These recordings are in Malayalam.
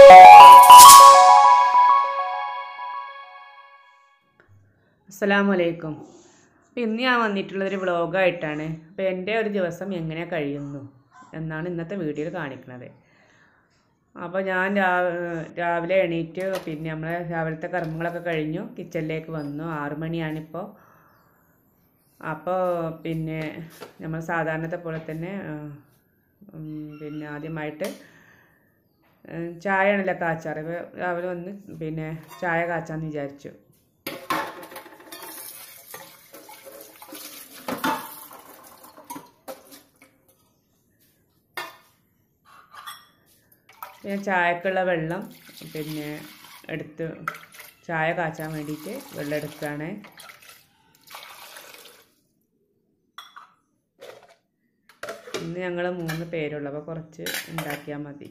അസ്സലാമലൈക്കും അപ്പോൾ ഇന്ന് ഞാൻ വന്നിട്ടുള്ളതൊരു വ്ളോഗായിട്ടാണ് അപ്പോൾ എൻ്റെ ഒരു ദിവസം എങ്ങനെ കഴിയുന്നു എന്നാണ് ഇന്നത്തെ വീഡിയോയിൽ കാണിക്കുന്നത് അപ്പോൾ ഞാൻ രാ- രാവിലെ എണീറ്റ് പിന്നെ നമ്മളെ രാവിലത്തെ കർമ്മങ്ങളൊക്കെ കഴിഞ്ഞു കിച്ചണിലേക്ക് വന്നു ആറു മണിയാണിപ്പോൾ അപ്പോൾ പിന്നെ നമ്മൾ സാധാരണത്തെ പോലെ തന്നെ ആ, ഉം, പിന്നെ ആദ്യമായിട്ട് ഉം, ചായയാണല്ലോ കാച്ചാറ് അപ്പോൾ രാവിലെ വന്ന് പിന്നെ ചായ കാച്ചാന്ന് വിചാരിച്ചു പിന്നെ ചായക്കുള്ള വെള്ളം പിന്നെ എടുത്ത് ചായ കാച്ചാൻ വേണ്ടിയിട്ട് വെള്ളം എടുക്കുകയാണ് ഇന്ന് ഞങ്ങൾ മൂന്ന് പേരുള്ളൂ അപ്പോൾ കുറച്ച് ഉണ്ടാക്കിയാൽ മതി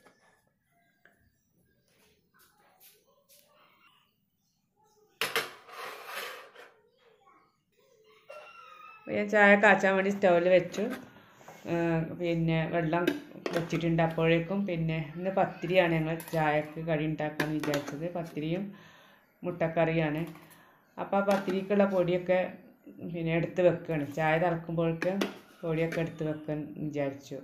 അപ്പോൾ ഞാൻ ചായ കാച്ചാൻ വേണ്ടി സ്റ്റൗവിൽ വെച്ചു ആ, പിന്നെ വെള്ളം വെച്ചിട്ടുണ്ട് അപ്പോഴേക്കും പിന്നെ ഇന്ന് പത്തിരിയാണ് ഞങ്ങൾ ചായക്ക് കടി ഉണ്ടാക്കാമെന്ന് വിചാരിച്ചത് പത്തിരിയും മുട്ടക്കറിയാണ് അപ്പോൾ ആ പത്തിരിക്കുള്ള പൊടിയൊക്കെ പിന്നെ എടുത്ത് വെക്കുകയാണ് ചായ തിളക്കുമ്പോഴേക്ക് പൊടിയൊക്കെ എടുത്ത് വെക്കാൻ വിചാരിച്ചു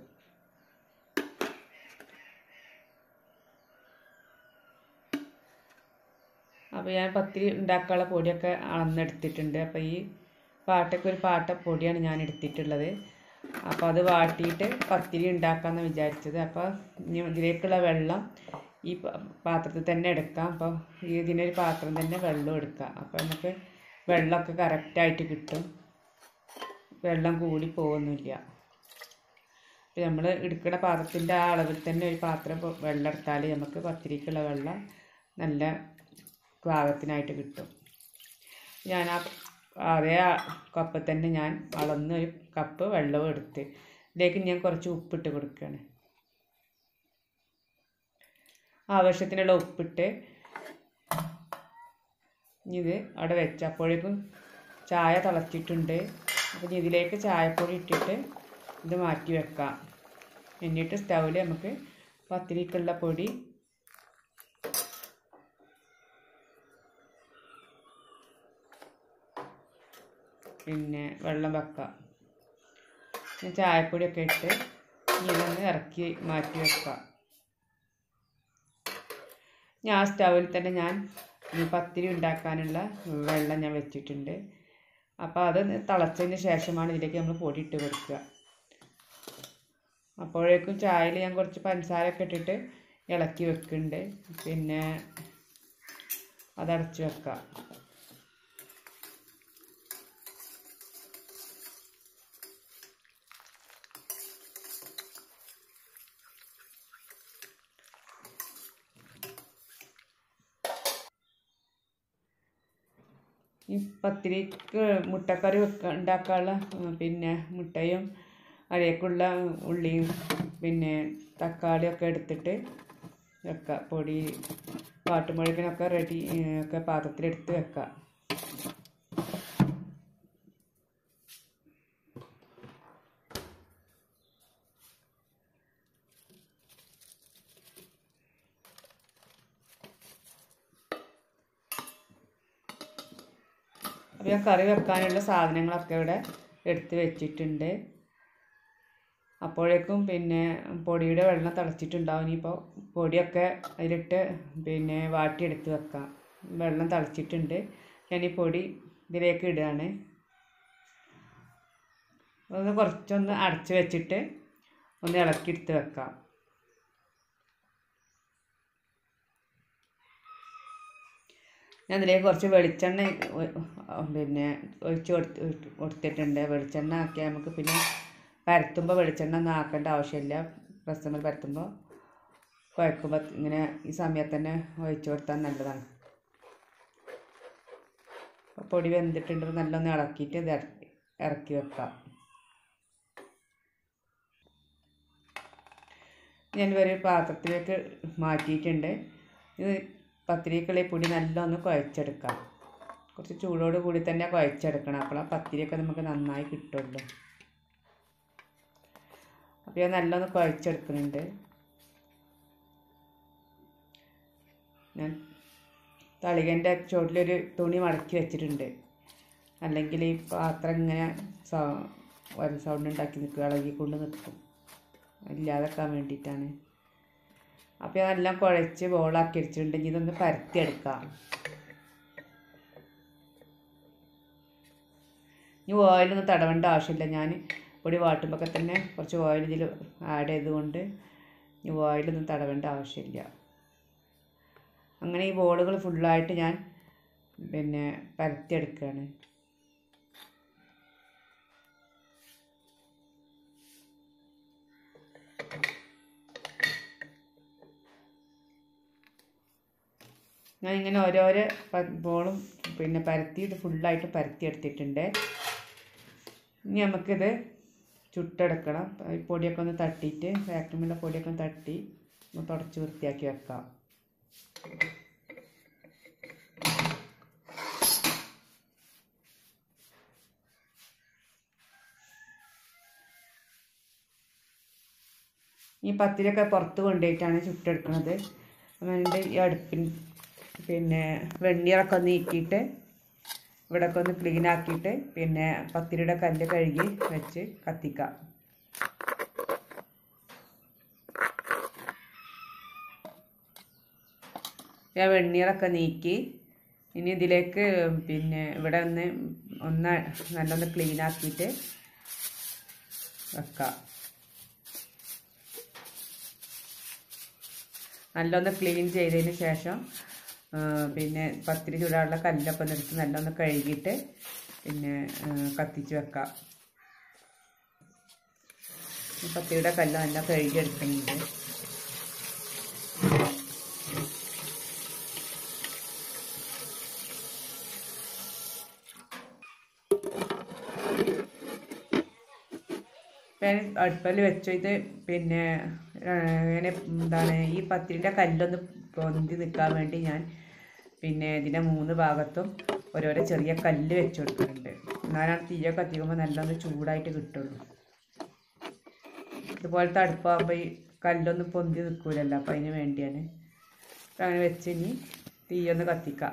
അപ്പോൾ ഞാൻ പത്തിരി ഉണ്ടാക്കാനുള്ള പൊടിയൊക്കെ അളന്നെടുത്തിട്ടുണ്ട് അപ്പോൾ ഈ പാട്ടൊക്കെ ഒരു പാട്ട പൊടിയാണ് ഞാൻ എടുത്തിട്ടുള്ളത് അപ്പോൾ അത് വാട്ടിയിട്ട് പത്തിരി ഉണ്ടാക്കാമെന്ന് വിചാരിച്ചത് അപ്പോൾ ഇനി ഇതിലേക്കുള്ള വെള്ളം ഈ പ- പാത്രത്തിൽ തന്നെ എടുക്കാം അപ്പോൾ ഈ ഇതിനൊരു പാത്രം തന്നെ വെള്ളം എടുക്കാം അപ്പോൾ നമുക്ക് വെള്ളമൊക്കെ കറക്റ്റായിട്ട് കിട്ടും വെള്ളം കൂടി പോകുന്നില്ല അപ്പോൾ നമ്മൾ എടുക്കുന്ന പാത്രത്തിൻ്റെ ആ അളവിൽ തന്നെ ഒരു പാത്രം ഇപ്പൊ വെള്ളം എടുത്താൽ നമുക്ക് പത്തിരിക്കുള്ള വെള്ളം നല്ല പാകത്തിനായിട്ട് കിട്ടും ഞാൻ ആ അതേ ആ കപ്പ് തന്നെ ഞാൻ അളന്ന് ഒരു കപ്പ് വെള്ളവും എടുത്ത് ഇതിലേക്ക് ഞാൻ കുറച്ച് ഉപ്പിട്ട് കൊടുക്കുകയാണ് ആവശ്യത്തിനുള്ള ഉപ്പിട്ട് ഇനി ഇത് അവിടെ വെച്ച് അപ്പോഴേക്കും ചായ തിളച്ചിട്ടുണ്ട് അപ്പോൾ ഇനി ഇതിലേക്ക് ചായപ്പൊടി ഇട്ടിട്ട് ഇത് മാറ്റി വെക്കാം എന്നിട്ട് സ്റ്റൗവിൽ നമുക്ക് പത്തിരിക്കുള്ള പൊടി പിന്നെ വെള്ളം വെക്കാം പിന്നെ ചായപ്പൊടിയൊക്കെ ഇട്ട് ഇനി ഇതൊന്ന് ഇറക്കി മാറ്റി വെക്കാം ഞാൻ സ്റ്റൗവിൽ തന്നെ ഞാൻ ഈ പത്തിരി ഉണ്ടാക്കാനുള്ള വെള്ളം ഞാൻ വെച്ചിട്ടുണ്ട് അപ്പോൾ അത് തിളച്ചതിന് ശേഷമാണ് ഇതിലേക്ക് നമ്മൾ പൊടി ഇട്ട് കൊടുക്കുക അപ്പോഴേക്കും ചായയിൽ ഞാൻ കുറച്ച് പഞ്ചസാരയൊക്കെ ഇട്ടിട്ട് ഇളക്കി വെക്കുന്നുണ്ട് പിന്നെ അതടച്ച് വെക്കാം ഈ പത്തിരിക്ക് മുട്ടക്കറി വെക്ക ഉണ്ടാക്കാനുള്ള ഉം, പിന്നെ മുട്ടയും അതിലേക്കുള്ള ഉള്ളിയും പിന്നെ തക്കാളിയൊക്കെ എടുത്തിട്ട് വെക്കുക പൊടി വാട്ടുമുളകിനൊക്കെ റെഡി ഏ, ഒക്കെ പാത്രത്തിലെടുത്ത് വെക്കുക അപ്പോൾ ഞാൻ കറി വെക്കാനുള്ള സാധനങ്ങളൊക്കെ ഇവിടെ എടുത്ത് വെച്ചിട്ടുണ്ട് അപ്പോഴേക്കും പിന്നെ പൊടിയുടെ വെള്ളം തിളച്ചിട്ടുണ്ടാവും ഇനിയിപ്പോൾ പൊടിയൊക്കെ അതിലിട്ട് പിന്നെ വാട്ടിയെടുത്ത് വെക്കാം വെള്ളം തിളച്ചിട്ടുണ്ട് ഞാൻ ഈ പൊടി ഇതിലേക്ക് ഇടുകയാണ് ഒന്ന് കുറച്ചൊന്ന് അടച്ച് വെച്ചിട്ട് ഒന്ന് ഇളക്കിയെടുത്ത് വെക്കാം ഞാൻ അതിലേക്ക് കുറച്ച് വെളിച്ചെണ്ണ ഒ- പിന്നെ ഒഴിച്ച് കൊടുത്ത് കൊടുത്തിട്ടുണ്ട് വെളിച്ചെണ്ണ ആക്കിയാൽ നമുക്ക് പിന്നെ പരത്തുമ്പോൾ വെളിച്ചെണ്ണ ഒന്നും ആക്കേണ്ട ആവശ്യമില്ല പ്രസമ്മൽ പരത്തുമ്പോൾ കുഴക്കുമ്പോൾ ഇങ്ങനെ ഈ സമയത്ത് തന്നെ ഒഴിച്ച് കൊടുത്താൽ നല്ലതാണ് അപ്പോൾ പൊടി വെന്തിട്ടുണ്ട് നല്ലൊന്ന് ഇളക്കിയിട്ട് ഇത് ഇറക്കി ഇറക്കി വെക്കാം ഞാൻ ഒരു പാത്രത്തിലേക്ക് മാറ്റിയിട്ടുണ്ട് ഇത് പത്തിരിക്കുള്ള ഈ പൊടി നല്ലൊന്ന് കുഴച്ചെടുക്കാം കുറച്ച് ചൂടോട് കൂടി തന്നെ കുഴച്ചെടുക്കണം അപ്പോൾ ആ പത്തിരിയൊക്കെ നമുക്ക് നന്നായി കിട്ടുള്ളൂ അപ്പോൾ ഞാൻ നല്ലൊന്ന് കുഴച്ചെടുക്കുന്നുണ്ട് ഞാൻ തളികൻ്റെ ചുവട്ടിലൊരു തുണി മടക്കി വെച്ചിട്ടുണ്ട് അല്ലെങ്കിൽ ഈ പാത്രം ഇങ്ങനെ സൗ ഒരു സൗണ്ട് ഉണ്ടാക്കി നിൽക്കുക ഇളകിക്കൊണ്ട് നിൽക്കും ഇല്ലാതാക്കാൻ വേണ്ടിയിട്ടാണ് അപ്പോൾ അതെല്ലാം കുഴച്ച് ബോളാക്കി വെച്ചിട്ടുണ്ടെങ്കിൽ ഇതൊന്ന് പരത്തിയെടുക്കാം ഇനി ഓയിലൊന്നും തടവേണ്ട ആവശ്യമില്ല ഞാൻ പൊടി വാട്ടുമ്പോൾ തന്നെ കുറച്ച് ഓയിൽ ഇതിൽ ആഡ് ചെയ്തുകൊണ്ട് ഇനി ഓയിലൊന്നും തടവേണ്ട ആവശ്യമില്ല അങ്ങനെ ഈ ബോളുകൾ ഫുള്ളായിട്ട് ഞാൻ പിന്നെ പരത്തിയെടുക്കുകയാണ് ഞാൻ ഇങ്ങനെ ഓരോരോ പ- ബോളും പിന്നെ പരത്തിയിട്ട് ഫുള്ളായിട്ട് പരത്തിയെടുത്തിട്ടുണ്ട് ഇനി നമുക്കിത് ചുട്ടെടുക്കണം ഈ പൊടിയൊക്കെ ഒന്ന് തട്ടിയിട്ട് വാക്യൂമിലെ പൊടിയൊക്കെ ഒന്ന് തട്ടി ഒന്ന് തുടച്ച് വൃത്തിയാക്കി വെക്കാം ഈ പത്തിരിയൊക്കെ പുറത്ത് കൊണ്ടുപോയിട്ടാണ് ചുട്ടെടുക്കുന്നത് അപ്പം അതിൻ്റെ ഈ അടുപ്പിൻ പിന്നെ വെണ്ണീറൊക്കെ ഒന്ന് നീക്കിയിട്ട് ഇവിടെയൊക്കെ ഒന്ന് ക്ലീൻ ആക്കിയിട്ട് പിന്നെ പത്തിരിയുടെ കല്ല് കഴുകി വെച്ച് കത്തിക്കാം ഞാൻ വെണ്ണീറൊക്കെ നീക്കി ഇനി ഇതിലേക്ക് പിന്നെ ഇവിടെ ഒന്ന് ഒന്ന് നല്ലൊന്ന് ക്ലീൻ ആക്കിയിട്ട് വെക്കാം നല്ലൊന്ന് ക്ലീൻ ചെയ്തതിന് ശേഷം ആ, പിന്നെ പത്തിരി ചൂടാനുള്ള കല്ലൊക്കെ ഒന്ന് എടുത്ത് നല്ലൊന്ന് കഴുകിയിട്ട് പിന്നെ ആ, കത്തിച്ച് വെക്കാം ഈ പത്തിരിയുടെ കല്ല് നല്ല കഴുകി എടുക്കുന്നുണ്ട് ഞാൻ അടുപ്പിൽ വെച്ചു ഇത് പിന്നെ ആ, ഇങ്ങനെ എന്താണ് ഈ പത്തിരിൻ്റെ കല്ലൊന്ന് പൊന്തി നിൽക്കാൻ വേണ്ടി ഞാൻ പിന്നെ ഇതിൻ്റെ മൂന്ന് ഭാഗത്തും ഓരോരോ ചെറിയ കല്ല് വെച്ച് കൊടുക്കുന്നുണ്ട് എന്നാലാണ് തീയൊക്കെ കത്തിക്കുമ്പോൾ നല്ലൊന്ന് ചൂടായിട്ട് കിട്ടുള്ളൂ ഇതുപോലത്തെ അടുപ്പാകുമ്പോൾ ഈ കല്ലൊന്നും പൊന്തി നിൽക്കൂലല്ലോ അപ്പോൾ അതിന് വേണ്ടിയാണ് അപ്പം അങ്ങനെ വെച്ച് ഇനി തീയൊന്ന് കത്തിക്കാം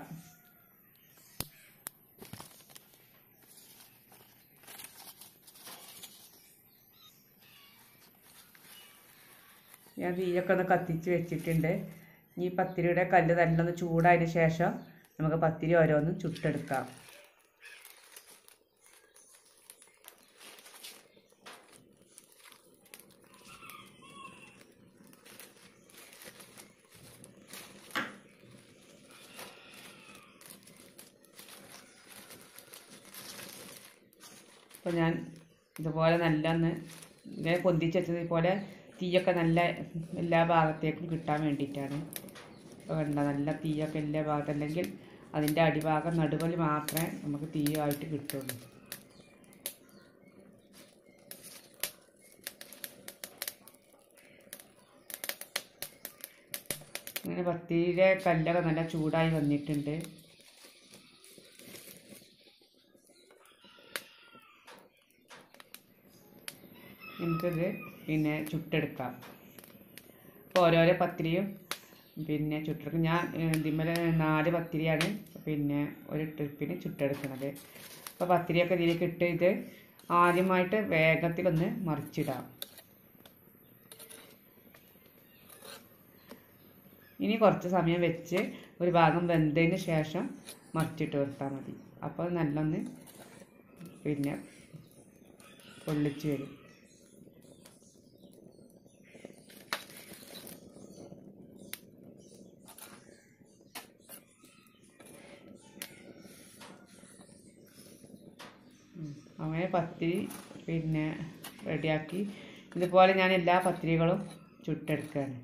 ഞാൻ തീയൊക്കെ ഒന്ന് കത്തിച്ച് വെച്ചിട്ടുണ്ട് ഈ പത്തിരിയുടെ കല്ല് നല്ലൊന്ന് ചൂടായതിന് ശേഷം നമുക്ക് പത്തിരി ഓരോന്നും ചുട്ടെടുക്കാം അപ്പോൾ ഞാൻ ഇതുപോലെ നല്ല ഒന്ന് ഇങ്ങനെ പൊന്തിച്ച് വെച്ചത് ഇതുപോലെ തീയൊക്കെ നല്ല എല്ലാ ഭാഗത്തേക്കും കിട്ടാൻ വേണ്ടിയിട്ടാണ് അപ്പോൾ കണ്ട നല്ല തീയൊക്കെ എല്ലാ ഭാഗത്തും അല്ലെങ്കിൽ അതിൻ്റെ അടിഭാഗം നടുവൽ മാത്രമേ നമുക്ക് തീയായിട്ട് കിട്ടുള്ളൂ അങ്ങനെ പത്തിരിയുടെ കല്ലൊക്കെ നല്ല ചൂടായി വന്നിട്ടുണ്ട് നമുക്കിത് പിന്നെ ചുട്ടെടുക്കാം അപ്പോൾ ഓരോരോ പത്തിരിയും പിന്നെ ചുട്ടെടുക്കും ഞാൻ ഇതിന്മേൽ നാല് പത്തിരിയാണ് പിന്നെ ഒരു ട്രിപ്പിന് ചുട്ടെടുക്കുന്നത് അപ്പോൾ പത്തിരിയൊക്കെ ഇതിലേക്ക് ഇട്ട് ഇത് ആദ്യമായിട്ട് വേഗത്തിലൊന്ന് മറിച്ചിടാം ഇനി കുറച്ച് സമയം വെച്ച് ഒരു ഭാഗം വെന്തതിന് ശേഷം മറിച്ചിട്ട് കൊടുത്താൽ മതി അപ്പോൾ നല്ലൊന്ന് പിന്നെ പൊള്ളിച്ച് വരും ഉം. അങ്ങനെ പത്തിരി പിന്നെ റെഡിയാക്കി ഇതുപോലെ ഞാൻ എല്ലാ പത്തിരികളും ചുട്ടെടുക്കുകയാണ്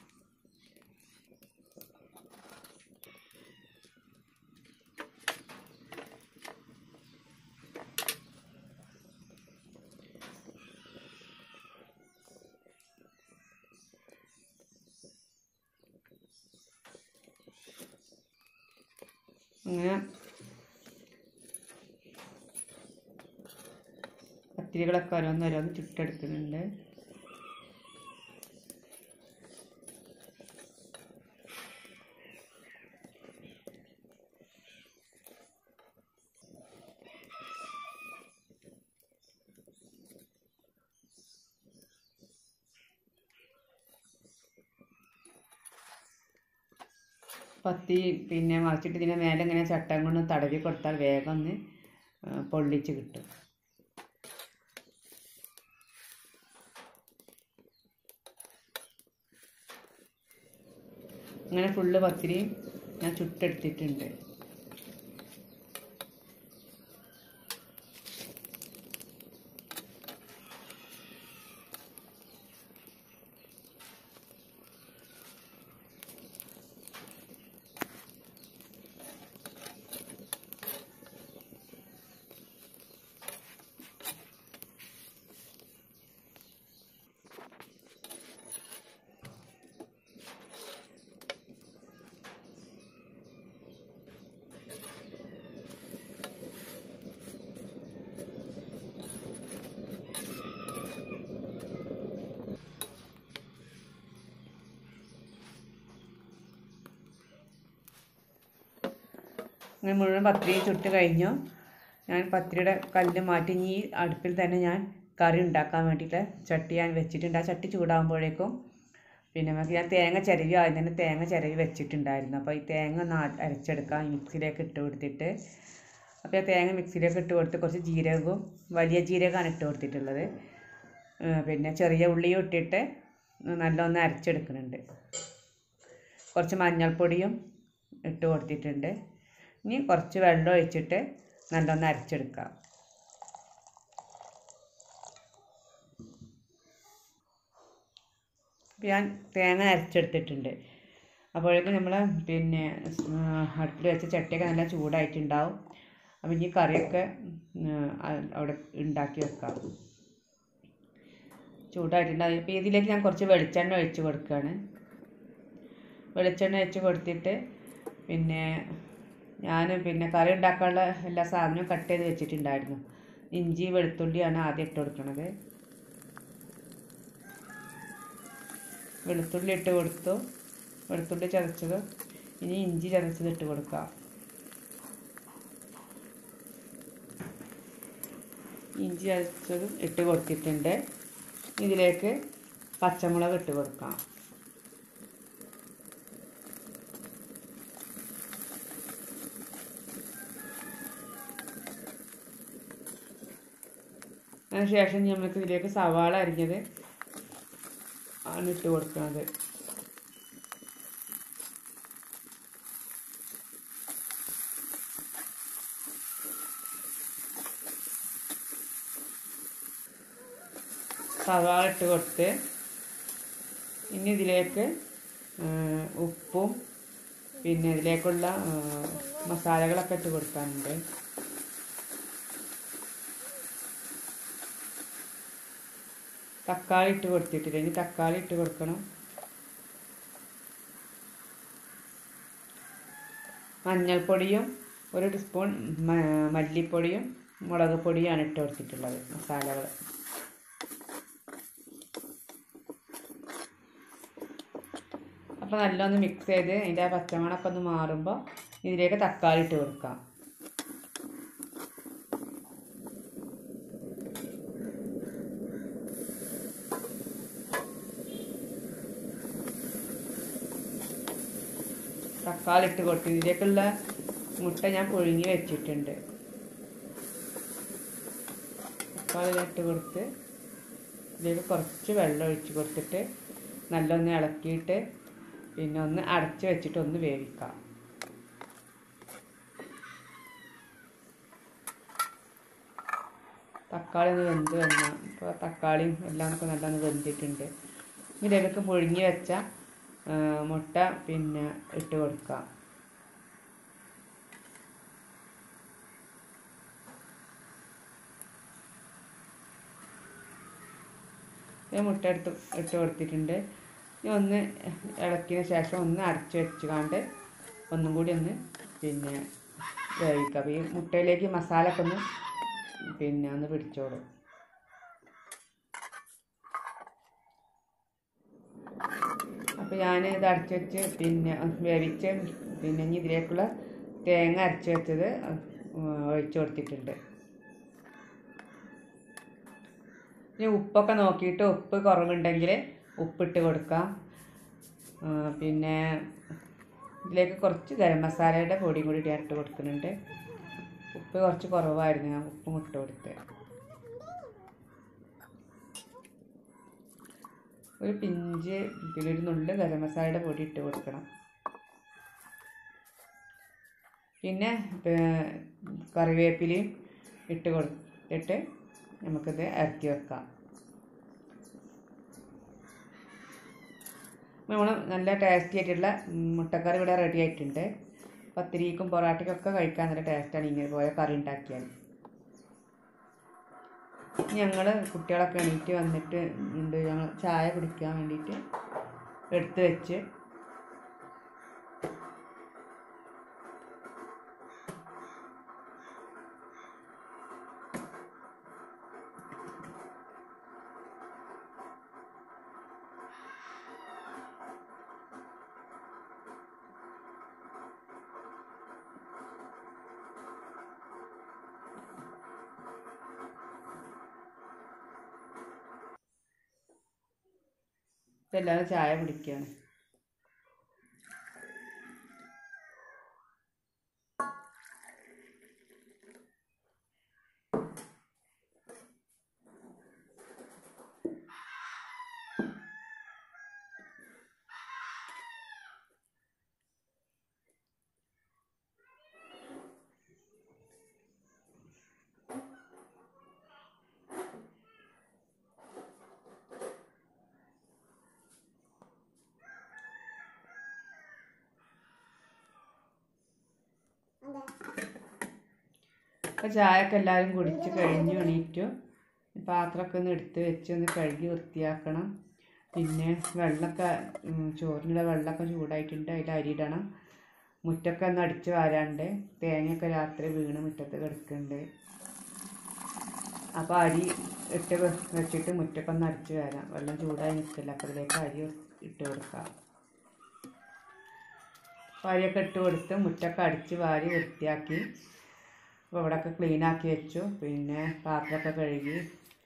അങ്ങനെ പത്തിരികളൊക്കെ ഓരോന്ന് ഓരോന്ന് ചുട്ടെടുക്കുന്നുണ്ട് പത്തി പിന്നെ മറിച്ചിട്ട് ഇതിൻ്റെ മേലെ ഇങ്ങനെ ചട്ടം കൊണ്ട് തടവി കൊടുത്താൽ വേഗം ഒന്ന് ആ, പൊള്ളിച്ച് കിട്ടും അങ്ങനെ ഫുള്ള് പത്തിരിയും ഞാൻ ചുട്ടെടുത്തിട്ടുണ്ട് അങ്ങനെ മുഴുവൻ പത്തിരി ചുട്ട് കഴിഞ്ഞു ഞാൻ പത്തിരിയുടെ കല്ല് മാറ്റി ഇനി ഈ അടുപ്പിൽ തന്നെ ഞാൻ കറി ഉണ്ടാക്കാൻ വേണ്ടിയിട്ട് ചട്ടി ഞാൻ വെച്ചിട്ടുണ്ട് ആ ചട്ടി ചൂടാകുമ്പോഴേക്കും പിന്നെ നമുക്ക് ഞാൻ തേങ്ങ ചിരവി ആദ്യം തന്നെ തേങ്ങ ചിരവി വെച്ചിട്ടുണ്ടായിരുന്നു അപ്പോൾ ഈ തേങ്ങ ഒന്ന് ആ- അരച്ചെടുക്കാം ഈ മിക്സിയിലേക്ക് ഇട്ട് കൊടുത്തിട്ട് അപ്പോൾ ആ തേങ്ങ മിക്സിയിലേക്ക് ഇട്ട് കൊടുത്ത് കുറച്ച് ജീരകവും വലിയ ജീരകമാണ് ഇട്ട് കൊടുത്തിട്ടുള്ളത് ഏ, പിന്നെ ചെറിയ ഉള്ളിയും ഇട്ടിട്ട് നല്ലൊന്ന് അരച്ചെടുക്കുന്നുണ്ട് കുറച്ച് മഞ്ഞൾപ്പൊടിയും ഇട്ട് കൊടുത്തിട്ടുണ്ട് ഇനി കുറച്ച് വെള്ളം ഒഴിച്ചിട്ട് നല്ലൊന്ന് അരച്ചെടുക്കാം ഇപ്പം ഞാൻ തേങ്ങ അരച്ചെടുത്തിട്ടുണ്ട് അപ്പോഴേക്കും നമ്മൾ പിന്നെ അടുപ്പിൽ വെച്ച ചട്ടിയൊക്കെ നല്ല ചൂടായിട്ടുണ്ടാവും അപ്പം ഇനി കറിയൊക്കെ ഉം, അ- അവിടെ ഉണ്ടാക്കി വെക്കാം ചൂടായിട്ടുണ്ടാവും അപ്പോൾ ഇതിലേക്ക് ഞാൻ കുറച്ച് വെളിച്ചെണ്ണ ഒഴിച്ച് കൊടുക്കുകയാണ് വെളിച്ചെണ്ണ ഒഴിച്ച് കൊടുത്തിട്ട് പിന്നെ ഞാൻ പിന്നെ കറി ഉണ്ടാക്കാനുള്ള എല്ലാ സാധനവും കട്ട് ചെയ്ത് വെച്ചിട്ടുണ്ടായിരുന്നു ഇഞ്ചി വെളുത്തുള്ളിയാണ് ആദ്യം ഇട്ട് കൊടുക്കുന്നത് വെളുത്തുള്ളി ഇട്ട് കൊടുത്തു വെളുത്തുള്ളി ചതച്ചത് ഇനി ഇഞ്ചി ചതച്ചത് ഇട്ട് കൊടുക്കാം ഇഞ്ചി ചതച്ചതും ഇട്ട് കൊടുത്തിട്ടുണ്ട് ഇതിലേക്ക് പച്ചമുളക് ഇട്ട് കൊടുക്കാം അതിനുശേഷം നമുക്ക് ഇതിലേക്ക് സവാള അരിഞ്ഞത് ആണ് ഇട്ട് കൊടുക്കുന്നത് സവാള ഇട്ട് കൊടുത്ത് ഇനി ഇതിലേക്ക് ആ, ഉപ്പും പിന്നെ ഇതിലേക്കുള്ള ആ, മസാലകളൊക്കെ ഇട്ട് കൊടുക്കാനുണ്ട് തക്കാളി ഇട്ട് കൊടുത്തിട്ടില്ല ഇനി തക്കാളി ഇട്ട് കൊടുക്കണം മഞ്ഞൾപ്പൊടിയും ഒരു ടീസ്പൂൺ മ- മല്ലിപ്പൊടിയും മുളക് പൊടിയാണ് ഇട്ട് കൊടുത്തിട്ടുള്ളത് മസാലകൾ അപ്പോൾ നല്ലൊന്ന് മിക്സ് ചെയ്ത് അതിൻ്റെ ആ പച്ചമണമൊക്കെ ഒന്ന് മാറുമ്പോൾ ഇതിലേക്ക് തക്കാളി ഇട്ട് കൊടുക്കാം തക്കാളി ഇട്ട് കൊടുത്തു ഇതിലേക്കുള്ള മുട്ട ഞാൻ പുഴുങ്ങി വെച്ചിട്ടുണ്ട് തക്കാളി ഇട്ട് കൊടുത്ത് ഇതിലേക്ക് കുറച്ച് വെള്ളം ഒഴിച്ച് കൊടുത്തിട്ട് നല്ലൊന്ന് ഇളക്കിയിട്ട് പിന്നെ ഒന്ന് അടച്ച് വെച്ചിട്ട് ഒന്ന് വേവിക്കാം തക്കാളി ഒന്ന് വെന്ത് വന്നു ഇപ്പോൾ തക്കാളിയും എല്ലാം ഒക്കെ നല്ലൊന്ന് വെന്തിട്ടുണ്ട് ഇതിലേക്ക് പുഴുങ്ങി വെച്ച ആ, മുട്ട പിന്നെ ഇട്ട് കൊടുക്കാം ഈ മുട്ട എടുത്ത് ഇട്ട് കൊടുത്തിട്ടുണ്ട് ഇനി ഒന്ന് ഇളക്കിയതിന് ശേഷം ഒന്ന് അടച്ച് വെച്ചുകൊണ്ട് ഒന്നും കൂടി ഒന്ന് പിന്നെ വേവിക്കാം അപ്പോൾ ഈ മുട്ടയിലേക്ക് മസാല ഒക്കെ ഒന്ന് പിന്നെ ഒന്ന് പിടിച്ചോളും അപ്പോൾ ഞാൻ ഇത് അടച്ച് വെച്ച് പിന്നെ വേവിച്ച് പിന്നെ ഇനി ഇതിലേക്കുള്ള തേങ്ങ അരച്ച് വെച്ചത് ഒഴിച്ച് കൊടുത്തിട്ടുണ്ട് ഇനി ഉപ്പൊക്കെ നോക്കിയിട്ട് ഉപ്പ് കുറവുണ്ടെങ്കിൽ ഉപ്പിട്ട് കൊടുക്കാം ആ, പിന്നെ ഇതിലേക്ക് കുറച്ച് ഗരം മസാലയുടെ പൊടിയും കൂടി ഞാൻ ഇട്ട് കൊടുക്കുന്നുണ്ട് ഉപ്പ് കുറച്ച് കുറവായിരുന്നു ഞാൻ ഉപ്പും ഇട്ട് കൊടുത്ത് ഒരു പിഞ്ച് പിന്നെ ഒരു നുള്ള് ഗരം മസാലയുടെ പൊടി ഇട്ട് കൊടുക്കണം പിന്നെ ഏർ, കറിവേപ്പിലയും ഇട്ട് കൊടുത്തിട്ട് നമുക്കിത് ഇറക്കി വെക്കാം നമ്മൾ നല്ല ടേസ്റ്റി ആയിട്ടുള്ള ഉം, മുട്ടക്കറി ഇവിടെ റെഡി ആയിട്ടുണ്ട് പത്തിരിക്കും പൊറാട്ടയ്ക്കൊക്കെ കഴിക്കാൻ നല്ല ടേസ്റ്റാണ് ഇങ്ങനെ പോയ കറി ഉണ്ടാക്കിയാൽ ഞങ്ങൾ കുട്ടികളൊക്കെ എണീറ്റ് വന്നിട്ട് ഉണ്ട് ഞങ്ങൾ ചായ കുടിക്കാൻ വേണ്ടിയിട്ട് എടുത്ത് വെച്ച് എല്ലാവരും ചായ കുടിക്കുകയാണ് അപ്പോൾ ചായയൊക്കെ എല്ലാവരും കുടിച്ച് കഴിഞ്ഞു എണീറ്റു പാത്രമൊക്കെ ഒന്ന് എടുത്ത് വെച്ച് ഒന്ന് കഴുകി വൃത്തിയാക്കണം പിന്നെ വെള്ളമൊക്കെ ഉം, ചോറിനുള്ള വെള്ളമൊക്കെ ചൂടായിട്ടുണ്ട് അതിൽ അരിയിടണം മുറ്റൊക്കെ ഒന്ന് അടിച്ച് വാരാണ്ട് തേങ്ങയൊക്കെ രാത്രി വീണ് മുറ്റത്ത് കിടക്കുന്നുണ്ട് അപ്പോൾ അരി ഇട്ട് വെ- വെച്ചിട്ട് മുറ്റൊക്കെ ഒന്ന് അടിച്ച് വരാം വെള്ളം ചൂടായി നിൽക്കില്ല അപ്പോൾ അതിലേക്ക് അരി ഇട്ട് കൊടുക്കാം അപ്പോൾ അരിയൊക്കെ ഇട്ട് കൊടുത്ത് മുറ്റൊക്കെ അടിച്ച് വാരി വൃത്തിയാക്കി അപ്പോൾ ഇവിടെയൊക്കെ ക്ലീൻ ആക്കി വെച്ചു പിന്നെ പാത്രമൊക്കെ കഴുകി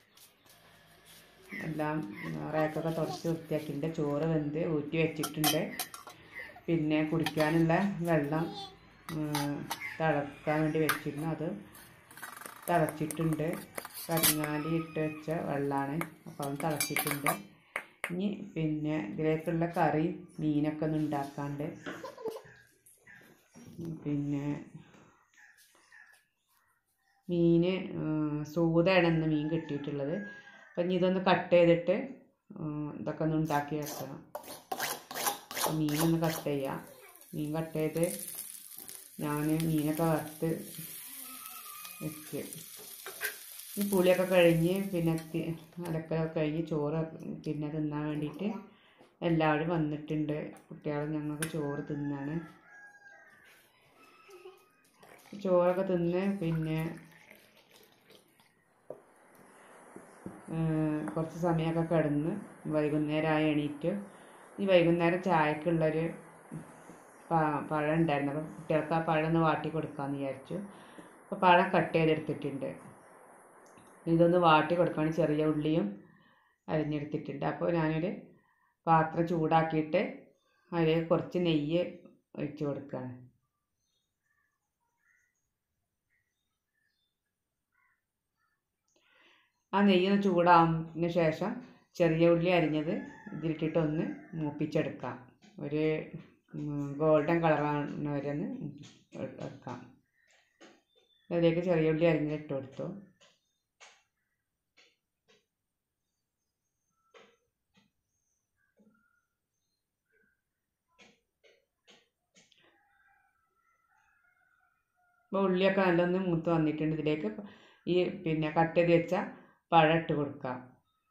എല്ലാം റേക്കൊക്കെ തുടച്ച് വൃത്തിയാക്കിയിട്ടുണ്ട് ചോറ് വെന്ത് ഊറ്റി വെച്ചിട്ടുണ്ട് പിന്നെ കുടിക്കാനുള്ള വെള്ളം ഉം, തിളക്കാൻ വേണ്ടി വെച്ചിരുന്നു അത് തിളച്ചിട്ടുണ്ട് കരിങ്ങാലി ഇട്ട് വെച്ച വെള്ളമാണ് അപ്പോൾ അത് തിളച്ചിട്ടുണ്ട് ഇനി പിന്നെ ഇതിലേക്കുള്ള കറി മീനൊക്കെ ഒന്ന് ഉണ്ടാക്കാണ്ട് പിന്നെ മീന് സൂതയാണ് ഇന്ന് മീൻ കിട്ടിയിട്ടുള്ളത് അപ്പം ഇനി ഇതൊന്ന് കട്ട് ചെയ്തിട്ട് ഉം, ഇതൊക്കെ ഒന്ന് ഉണ്ടാക്കി വെക്കണം അപ്പം മീനൊന്ന് കട്ട് ചെയ്യാം മീൻ കട്ട് ചെയ്ത് ഞാൻ മീനൊക്കെ വറുത്ത് വെച്ച് ഈ പുളിയൊക്കെ കഴിഞ്ഞ് പിന്നെ തി- അലക്കലൊക്കെ കഴിഞ്ഞ് ചോറ് പിന്നെ തിന്നാൻ വേണ്ടിയിട്ട് എല്ലാവരും വന്നിട്ടുണ്ട് കുട്ടികൾ ഞങ്ങൾക്ക് ചോറ് തിന്നാണ് ചോറൊക്കെ തിന്ന് പിന്നെ ഏഹ് കുറച്ച് സമയമൊക്കെ കിടന്ന് വൈകുന്നേരമായി എണീറ്റ് ഈ വൈകുന്നേരം ചായക്കുള്ളൊരു പ- പഴം ഉണ്ടായിരുന്നു അപ്പോൾ കുട്ടികൾക്ക് ആ പഴം ഒന്ന് വാട്ടി കൊടുക്കാമെന്ന് വിചാരിച്ചു അപ്പോൾ പഴം കട്ട് ചെയ്തെടുത്തിട്ടുണ്ട് ഇതൊന്ന് വാട്ടി കൊടുക്കുകയാണ് ചെറിയ ഉള്ളിയും അരിഞ്ഞെടുത്തിട്ടുണ്ട് അപ്പോൾ ഞാനൊരു പാത്രം ചൂടാക്കിയിട്ട് അതിലേക്ക് കുറച്ച് നെയ്യ് ഒഴിച്ച് കൊടുക്കുകയാണ് ആ നെയ്യ് ഒന്ന് ചൂടാവുന്നതിന് ശേഷം ചെറിയ ഉള്ളി അരിഞ്ഞത് ഇതിലിട്ടിട്ട് ഒന്ന് മൂപ്പിച്ചെടുക്കാം ഒരു ഗോൾഡൻ കളറാണ് വരെ ഒന്ന് എടുക്കാം അതിലേക്ക് ചെറിയ ഉള്ളി അരിഞ്ഞത് ഇട്ട് കൊടുത്തു ഇപ്പോൾ ഉള്ളിയൊക്കെ നല്ലൊന്ന് മൂത്ത് വന്നിട്ടുണ്ട് ഇതിലേക്ക് ഈ പിന്നെ കട്ട് ചെയ്ത് വെച്ച പഴം ഇട്ട് കൊടുക്കാം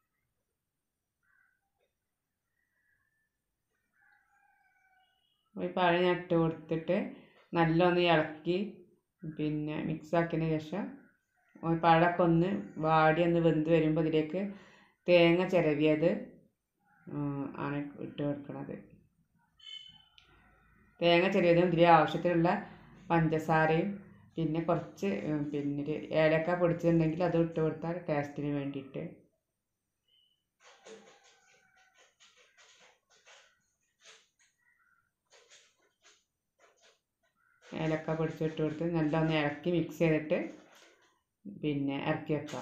ഈ പഴം ഞാൻ ഇട്ട് കൊടുത്തിട്ട് നല്ലൊന്ന് ഇളക്കി പിന്നെ മിക്സ് ആക്കിയതിന് ശേഷം ഈ പഴമൊക്കെ ഒന്ന് വാടി ഒന്ന് വെന്ത് വരുമ്പോൾ ഇതിലേക്ക് തേങ്ങ ചിരവിയത് ഉം, ആണ് ഇട്ട് കൊടുക്കണത് തേങ്ങ ചിരവിയതും ഇതിൽ ആവശ്യത്തിനുള്ള പഞ്ചസാരയും പിന്നെ കുറച്ച് ഉം, പിന്നെ ഒരു ഏലക്ക പൊടിച്ചിട്ടുണ്ടെങ്കിൽ അത് ഇട്ട് കൊടുത്താൽ ടേസ്റ്റിന് വേണ്ടിയിട്ട് ഏലക്ക പൊടിച്ചിട്ട് കൊടുത്ത് നല്ല ഒന്ന് ഇളക്കി മിക്സ് ചെയ്തിട്ട് പിന്നെ ഇറക്കി വെക്കുക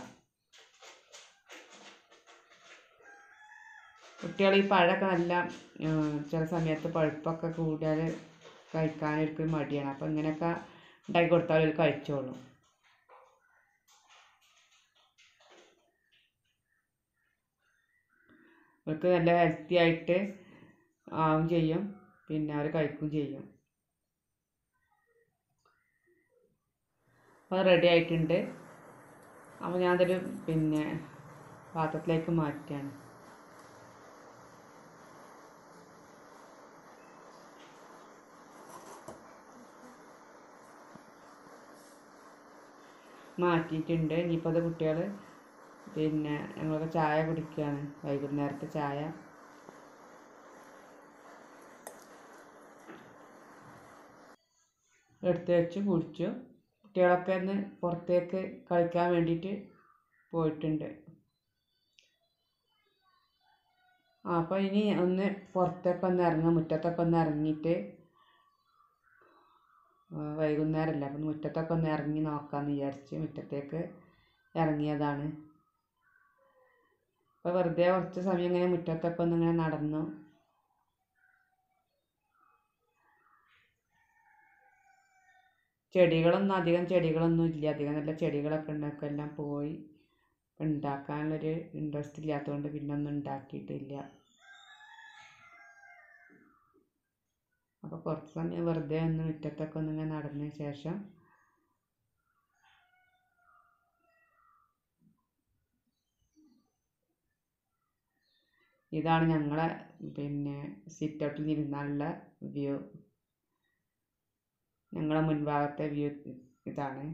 കുട്ടികൾ ഈ പഴമൊക്കെ നല്ല ഉം, ചില സമയത്ത് പഴുപ്പൊക്കെ കൂടിയാൽ കഴിക്കാനൊരു മടിയാണ് അപ്പോൾ ഇങ്ങനെയൊക്കെ ഉണ്ടാക്കി കൊടുത്താൽ അവർ കഴിച്ചോളും അവർക്ക് നല്ല ഹെൽത്തി ആയിട്ട് ആവും ചെയ്യും പിന്നെ അവർ കഴിക്കുകയും ചെയ്യും അപ്പോൾ റെഡി ആയിട്ടുണ്ട് അപ്പോൾ ഞാനതൊരു പിന്നെ പാത്രത്തിലേക്ക് മാറ്റുകയാണ് മാറ്റിയിട്ടുണ്ട് ഇനിയിപ്പോൾ അത് കുട്ടികൾ പിന്നെ ഞങ്ങളൊക്കെ ചായ കുടിക്കുകയാണ് വൈകുന്നേരത്തെ ചായ എടുത്ത് വെച്ച് കുടിച്ചു കുട്ടികളൊക്കെ ഒന്ന് പുറത്തേക്ക് കളിക്കാൻ വേണ്ടിയിട്ട് പോയിട്ടുണ്ട് ആ അപ്പോൾ ഇനി ഒന്ന് പുറത്തൊക്കെ ഒന്ന് ഇറങ്ങുക മുറ്റത്തൊക്കെ ഒന്ന് ഇറങ്ങിയിട്ട് ആ, വൈകുന്നേരമല്ല അപ്പം മുറ്റത്തൊക്കെ ഒന്ന് ഇറങ്ങി നോക്കാമെന്ന് വിചാരിച്ച് മുറ്റത്തേക്ക് ഇറങ്ങിയതാണ് അപ്പോൾ വെറുതെ കുറച്ച് സമയം ഇങ്ങനെ മുറ്റത്തൊക്കെ ഒന്ന് ഇങ്ങനെ നടന്നു ചെടികളൊന്നും അധികം ചെടികളൊന്നും ഇല്ല അധികം നല്ല ചെടികളൊക്കെ ഉണ്ടാക്കുക എല്ലാം പോയി ഉണ്ടാക്കാനുള്ളൊരു ഇൻട്രസ്റ്റ് ഇല്ലാത്തതുകൊണ്ട് പിന്നെ ഒന്നും ഉണ്ടാക്കിയിട്ടില്ല അപ്പോൾ കുറച്ച് സമയം വെറുതെ ഒന്ന് മുറ്റത്തൊക്കെ ഒന്ന് ഇങ്ങനെ നടന്ന ശേഷം ഇതാണ് ഞങ്ങളെ പിന്നെ സിറ്റ് ഔട്ടിൽ ഇരുന്നാലുള്ള വ്യൂ ഞങ്ങളെ മുൻഭാഗത്തെ വ്യൂ ഇതാണ്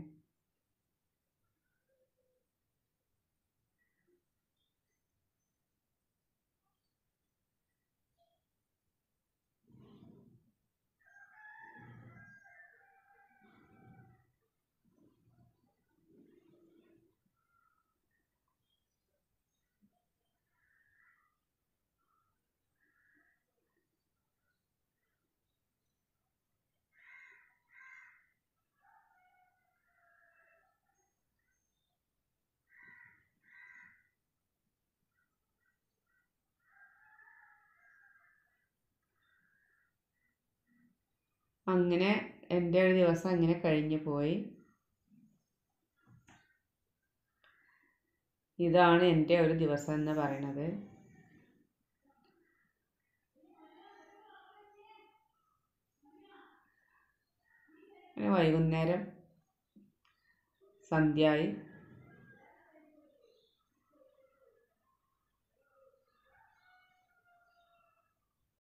അങ്ങനെ എൻ്റെ ഒരു ദിവസം അങ്ങനെ കഴിഞ്ഞു പോയി ഇതാണ് എൻ്റെ ഒരു ദിവസം എന്ന് പറയണത് അങ്ങനെ വൈകുന്നേരം സന്ധ്യയായി